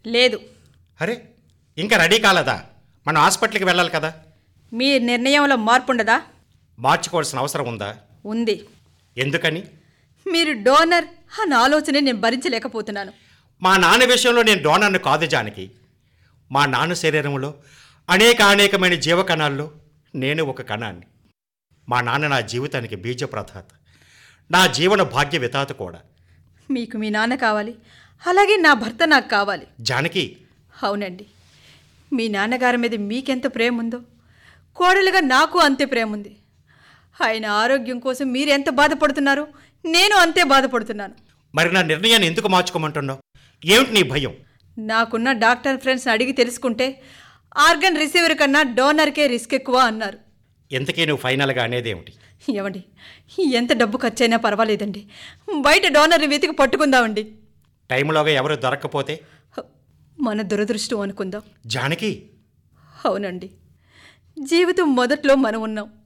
లేదు అరే ఇంకా రెడీ కాలేదా మనం హాస్పిటల్కి వెళ్ళాలి కదా మీ నిర్ణయంలో మార్పు ఉండదా మార్చుకోవాల్సిన అవసరం ఉందా ఉంది ఎందుకని మీరు డోనర్ అన్న ఆలోచనే నేను భరించలేకపోతున్నాను మా నాన్న విషయంలో నేను డోనర్ను కాదు జానకి మా నాన్న శరీరంలో అనేక అనేకమైన జీవకణాల్లో నేను ఒక కణాన్ని మా నాన్న నా జీవితానికి బీజ ప్రధాత నా జీవన భాగ్య వితాత కూడా మీకు మీ నాన్న కావాలి అలాగే నా భర్త నాకు కావాలి జానకి అవునండి మీ నాన్నగారి మీద మీకెంత ప్రేమ ఉందో కోడలుగా నాకు అంతే ప్రేమ ఉంది ఆయన ఆరోగ్యం కోసం మీరు ఎంత బాధపడుతున్నారో నేను అంతే బాధపడుతున్నాను మరి నా నిర్ణయాన్ని ఎందుకు మార్చుకోమంటున్నావు ఏమిటి నీ భయం నాకున్న డాక్టర్ ఫ్రెండ్స్ని అడిగి తెలుసుకుంటే ఆర్గన్ రిసీవర్ కన్నా డోనర్కే రిస్క్ ఎక్కువ అన్నారు ఇంతకీ నువ్వు ఫైనల్గా అనేది ఏమిటి ఏమండి ఎంత డబ్బు ఖర్చైనా పర్వాలేదండి బయట డోనర్ని వెతికి పట్టుకుందామండి టైంలోగా ఎవరు దొరక్కపోతే మన దురదృష్టం అనుకుందాం జానకి అవునండి జీవితం మొదట్లో మనం ఉన్నాం